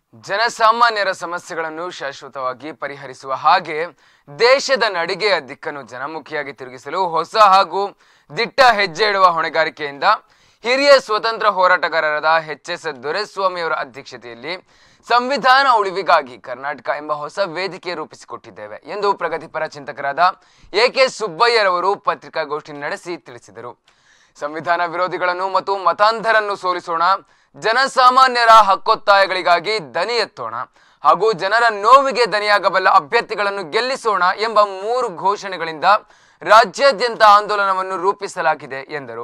ಜನಸಾಮಾನ್ಯರ ಸಮಸ್ಯೆಗಳನ್ನು ಶಾಶ್ವತವಾಗಿ ಪರಿಹರಿಸುವ ಹಾಗೆ ದೇಶದ ನಡಿಗೆಯ ದಿಕ್ಕನ್ನು ಜನಮುಖಿಯಾಗಿ ತಿರುಗಿಸಲು ಹೊಸ ಹಾಗೂ ದಿಟ್ಟ ಹೆಜ್ಜೆ ಇಡುವ ಹೊಣೆಗಾರಿಕೆಯಿಂದ ಹಿರಿಯ ಸ್ವತಂತ್ರ ಹೋರಾಟಗಾರರಾದ ಎಚ್ ಎಸ್ ದೊರೆಸ್ವಾಮಿಯವರ ಅಧ್ಯಕ್ಷತೆಯಲ್ಲಿ ಸಂವಿಧಾನ ಉಳಿವಿಗಾಗಿ ಕರ್ನಾಟಕ ಎಂಬ ಹೊಸ ವೇದಿಕೆ ರೂಪಿಸಿಕೊಟ್ಟಿದ್ದೇವೆ ಎಂದು ಪ್ರಗತಿಪರ ಚಿಂತಕರಾದ ಎ ಕೆ ಸುಬ್ಬಯ್ಯರವರು ಪತ್ರಿಕಾಗೋಷ್ಠಿ ನಡೆಸಿ ತಿಳಿಸಿದರು ಸಂವಿಧಾನ ವಿರೋಧಿಗಳನ್ನು ಮತ್ತು ಮತಾಂಧರನ್ನು ಸೋಲಿಸೋಣ ಜನಸಾಮಾನ್ಯರ ಹಕ್ಕೊತ್ತಾಯಗಳಿಗಾಗಿ ದನಿ ಎತ್ತೋಣ ಹಾಗೂ ಜನರ ನೋವಿಗೆ ದನಿಯಾಗಬಲ್ಲ ಅಭ್ಯರ್ಥಿಗಳನ್ನು ಗೆಲ್ಲಿಸೋಣ ಎಂಬ ಮೂರು ಘೋಷಣೆಗಳಿಂದ ರಾಜ್ಯಾದ್ಯಂತ ಆಂದೋಲನವನ್ನು ರೂಪಿಸಲಾಗಿದೆ ಎಂದರು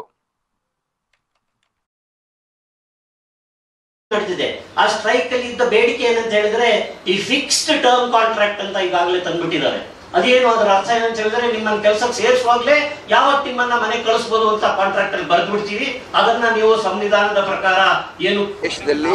ನಡೆದಿದೆ ಆ ಸ್ಟ್ರೈಕ್ ಅಲ್ಲಿ ಇದ್ದ ಬೇಡಿಕೆ ಏನಂತ ಹೇಳಿದ್ರೆ ಈ ಫಿಕ್ಸ್ಡ್ ಟರ್ಮ್ ಕಾಂಟ್ರಾಕ್ಟ್ ಅಂತ ಈಗಾಗಲೇ ತಂದ್ಬಿಟ್ಟಿದ್ದಾರೆ ಅದೇನು ಅದರ ಅರ್ಥ ಏನಂತ ಹೇಳಿದ್ರೆ ನಿಮ್ಮನ್ನ ಕೆಲಸಕ್ಕೆ ಸೇರಿಸುವಾಗ್ಲೇ ಯಾವತ್ತು ನಿಮ್ಮನ್ನ ಮನೆ ಕಳಿಸ್ಬೋದು ಅಂತ ಕಾಂಟ್ರಾಕ್ಟ್ ಅಲ್ಲಿ ಬರ್ದು ಬಿಡ್ತೀವಿ ಅದನ್ನ ನೀವು ಸಂವಿಧಾನದ ಪ್ರಕಾರ ಏನು ದೇಶದಲ್ಲಿ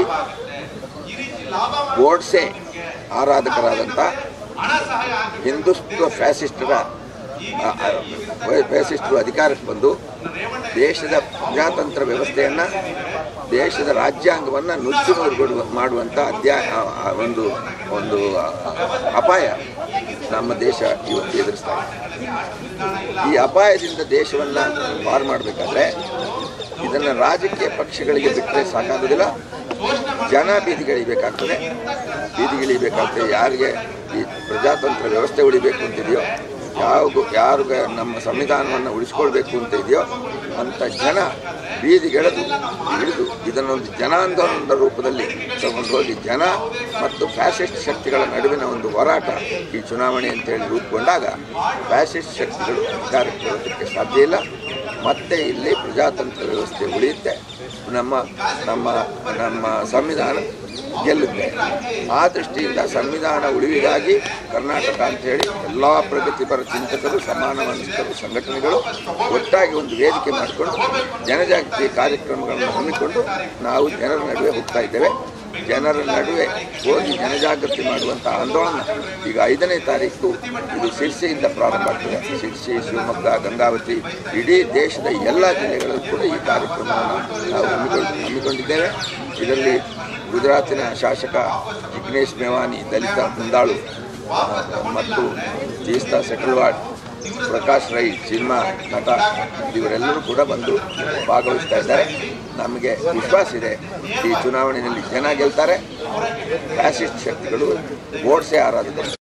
ಗೋಡ್ಸೆ ಆರಾಧಕರಾದಂಥ ಹಿಂದುತ್ವ ಫ್ಯಾಸಿಸ್ಟರ ಆ, ಆ, ಫ್ಯಾಸಿಸ್ಟರು ಅಧಿಕಾರಕ್ಕೆ ಬಂದು ದೇಶದ ಪ್ರಜಾತಂತ್ರ ವ್ಯವಸ್ಥೆಯನ್ನು ದೇಶದ ರಾಜ್ಯಾಂಗವನ್ನು ನುಚ್ಚು ನೂರುಗೊಡುವ ಮಾಡುವಂಥ ಅಧ್ಯಾಯ ಆ, ಆ, ಒಂದು ಒಂದು ಆ, ಅಪಾಯ ನಮ್ಮ ದೇಶ ಇವತ್ತು ಎದುರಿಸ್ತಾ ಇದೆ ಈ ಅಪಾಯದಿಂದ ದೇಶವನ್ನು ಪಾರು ಮಾಡಬೇಕಾದ್ರೆ ಇದನ್ನು ರಾಜಕೀಯ ಪಕ್ಷಗಳಿಗೆ ಬಿಟ್ಟರೆ ಸಾಕಾಗೋದಿಲ್ಲ ಜನ ಬೀದಿಗಿಳಿಬೇಕಾಗ್ತದೆ ಬೀದಿಗಿಳಿಬೇಕಾಗ್ತದೆ ಯಾರಿಗೆ ಈ ಪ್ರಜಾತಂತ್ರ ವ್ಯವಸ್ಥೆ ಉಳಿಬೇಕು ಅಂತಿದೆಯೋ ಯಾವ ಯಾರಿಗೆ ನಮ್ಮ ಸಂವಿಧಾನವನ್ನು ಉಳಿಸ್ಕೊಳ್ಬೇಕು ಅಂತ ಇದೆಯೋ ಅಂಥ ಜನ ಬೀದಿಗೆಳೆದು ಇಳಿದು ಇದನ್ನೊಂದು ಜನಾಂದೋಲನದ ರೂಪದಲ್ಲಿ ತಗೊಂಡು ಹೋಗಿ ಜನ ಮತ್ತು ಫ್ಯಾಸಿಸ್ಟ್ ಶಕ್ತಿಗಳ ನಡುವಿನ ಒಂದು ಹೋರಾಟ ಈ ಚುನಾವಣೆ ಅಂತೇಳಿ ರೂಪುಗೊಂಡಾಗ ಫ್ಯಾಸಿಸ್ಟ್ ಶಕ್ತಿಗಳು ಅಧಿಕಾರಕ್ಕೆ ಬರೋದಕ್ಕೆ ಸಾಧ್ಯ ಇಲ್ಲ ಮತ್ತೆ ಇಲ್ಲಿ ಪ್ರಜಾತಂತ್ರ ವ್ಯವಸ್ಥೆ ಉಳಿಯುತ್ತೆ ನಮ್ಮ ನಮ್ಮ ನಮ್ಮ ಸಂವಿಧಾನ ಗೆಲ್ಲುತ್ತೆ ಆ ದೃಷ್ಟಿಯಿಂದ ಸಂವಿಧಾನ ಉಳಿವಿಗಾಗಿ ಕರ್ನಾಟಕ ಅಂತೇಳಿ ಎಲ್ಲ ಪ್ರಗತಿಪರ ಚಿಂತಕರು ಸಮಾನ ಮನಸ್ಕರು ಸಂಘಟನೆಗಳು ಒಟ್ಟಾಗಿ ಒಂದು ವೇದಿಕೆ ಮಾಡಿಕೊಂಡು ಜನಜಾಗೃತಿ ಕಾರ್ಯಕ್ರಮಗಳನ್ನು ಹಮ್ಮಿಕೊಂಡು ನಾವು ಜನರ ನಡುವೆ ಹೋಗ್ತಾ ಇದ್ದೇವೆ ಜನರ ನಡುವೆ ಹೋಗಿ ಜನಜಾಗೃತಿ ಮಾಡುವಂಥ ಆಂದೋಲನ ಈಗ ಐದನೇ ತಾರೀಕು ಇದು ಶಿರ್ಸಿಯಿಂದ ಪ್ರಾರಂಭ ಆಗ್ತದೆ ಶಿರ್ಸಿ ಶಿವಮೊಗ್ಗ ಗಂಗಾವತಿ ಇಡೀ ದೇಶದ ಎಲ್ಲ ಜಿಲ್ಲೆಗಳಲ್ಲೂ ಕೂಡ ಈ ಕಾರ್ಯಕ್ರಮವನ್ನು ನಾವು ಹಮ್ಮಿಕೊಂಡು ಹಮ್ಮಿಕೊಂಡಿದ್ದೇವೆ ಇದರಲ್ಲಿ ಗುಜರಾತಿನ ಶಾಸಕ ಜಿಗ್ನೇಶ್ ಮೇವಾನಿ ದಲಿತ ಮುಂದಾಳು ಆ, ಮತ್ತು ತೀಸ್ತಾ ಸೆಟಲ್ವಾಡ್ ಪ್ರಕಾಶ್ ರೈ ಸಿನಿಮಾ ನಟ ಇವರೆಲ್ಲರೂ ಕೂಡ ಬಂದು ಭಾಗವಹಿಸ್ತಾ ಇದ್ದಾರೆ ನಮಗೆ ವಿಶ್ವಾಸ ಇದೆ ಈ ಚುನಾವಣೆಯಲ್ಲಿ ಜನ ಗೆಲ್ತಾರೆ ಫ್ಯಾಸಿಸ್ಟ್ ಶಕ್ತಿಗಳು ಓಡಿಸೇ ಆರಾಧಕರು